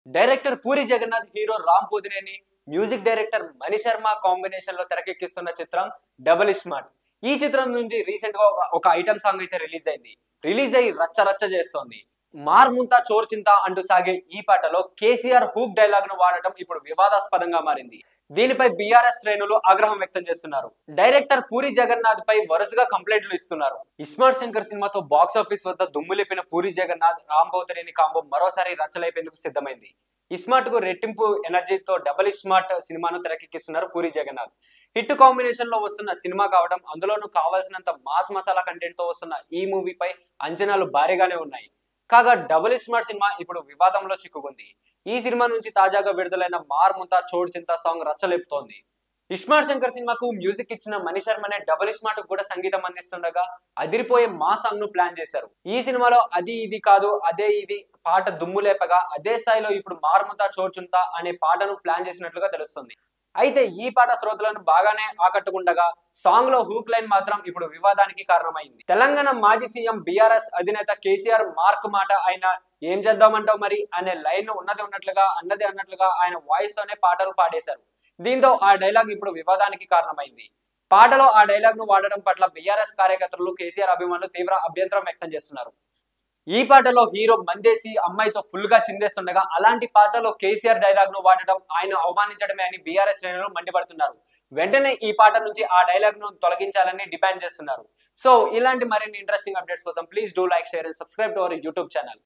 director Puri Jagannath hero Ram Pothineni music director Mani Sharma combination లో తెరకెక్కిస్తున్న చిత్రం డబల్ స్మార్ట్ ఈ చిత్రం నుండి రీసెంట్ గా ఒక- ఒక ఐటమ్ సాంగ్ అయితే రిలీజ్ అయింది రిలీజ్ అయ్యి రచ్చ రచ్చ చేస్తోంది మార్ముంతా చోర్ చింత అంటూ సాగే ఈ పాటలో కేసీఆర్ హూక్ డైలాగ్ ను వాడటం ఇప్పుడు వివాదాస్పదంగా మారింది దీనిపై బీఆర్ఎస్ శ్రేణులు ఆగ్రహం వ్యక్తం చేస్తున్నారు డైరెక్టర్ పూరి జగన్నాథ్ పై వరుసగా కంప్లైంట్లు ఇస్తున్నారు ఇస్మార్ట్ శంకర్ సినిమాతో బాక్స్ ఆఫీస్ వద్ద దుమ్ము లేపిన పూరి జగన్నాథ్ రామ్ బౌతరేని కాంబో మరోసారి రచ్చలేపేందుకు సిద్ధమైంది ఇస్మార్ట్ కు రెట్టింపు ఎనర్జీతో డబల్ స్మార్ట్ సినిమాను తెరకెక్కిస్తున్నారు పూరి జగన్నాథ్ హిట్ కాంబినేషన్ లో వస్తున్న సినిమా కావడం అందులోనూ కావాల్సినంత మాస్ మసాలా కంటెంట్ తో వస్తున్న ఈ మూవీపై అంచనాలు భారీగానే ఉన్నాయి కాగా డబుల్ స్మార్ట్ సినిమా ఇప్పుడు వివాదంలో చిక్కుకుంది ఈ సినిమా నుంచి తాజాగా విడుదలైన మార్ ముంతా చోడ్ చింత సాంగ్ రచ్చలేపుతోంది ఇస్మార్ట్ శంకర్ సినిమాకు మ్యూజిక్ ఇచ్చిన మణి శర్మనే డబుల్ స్మార్ట్ కూడా సంగీతం అందిస్తుండగా అదిరిపోయే మా సాంగ్ ను ప్లాన్ చేశారు ఈ సినిమాలో అది ఇది కాదు అదే ఇది పాట దుమ్ము లేపగా అదే స్థాయిలో ఇప్పుడు మార్ముతా చోర్చుంతా అనే పాటను ప్లాన్ చేసినట్లుగా తెలుస్తుంది అయితే ఈ పాట శ్రోతలను బాగానే ఆకట్టుకుండగా సాంగ్ లో హూక్ లైన్ మాత్రం ఇప్పుడు వివాదానికి కారణమైంది తెలంగాణ మాజీ సీఎం బీఆర్ఎస్ అధినేత కేసీఆర్ మార్క్ మాట ఆయన ఏం చేద్దామంటావు మరి అనే లైన్ ఉన్నది ఉన్నట్లుగా అన్నది అన్నట్లుగా ఆయన వాయిస్ తోనే పాటలు పాడేశారు దీంతో ఆ డైలాగ్ ఇప్పుడు వివాదానికి కారణమైంది పాటలో ఆ డైలాగ్ ను వాడడం పట్ల బీఆర్ఎస్ కార్యకర్తలు కేసీఆర్ అభిమానులు తీవ్ర అభ్యంతరం వ్యక్తం చేస్తున్నారు ఈ పాటలో హీరో మందేసి అమ్మాయితో ఫుల్ గా చిందేస్తుండగా అలాంటి పాటలో కేసీఆర్ డైలాగ్ ను వాడడం ఆయన అవమానించడమే అని బీఆర్ఎస్ శ్రేణులు మండిపడుతున్నారు వెంటనే ఈ పాట నుంచి ఆ డైలాగ్ ను తొలగించాలని డిమాండ్ చేస్తున్నారు సో ఇలాంటి మరిన్ని ఇంట్రెస్టింగ్ అప్డేట్స్ కోసం please do like share and subscribe to our YouTube channel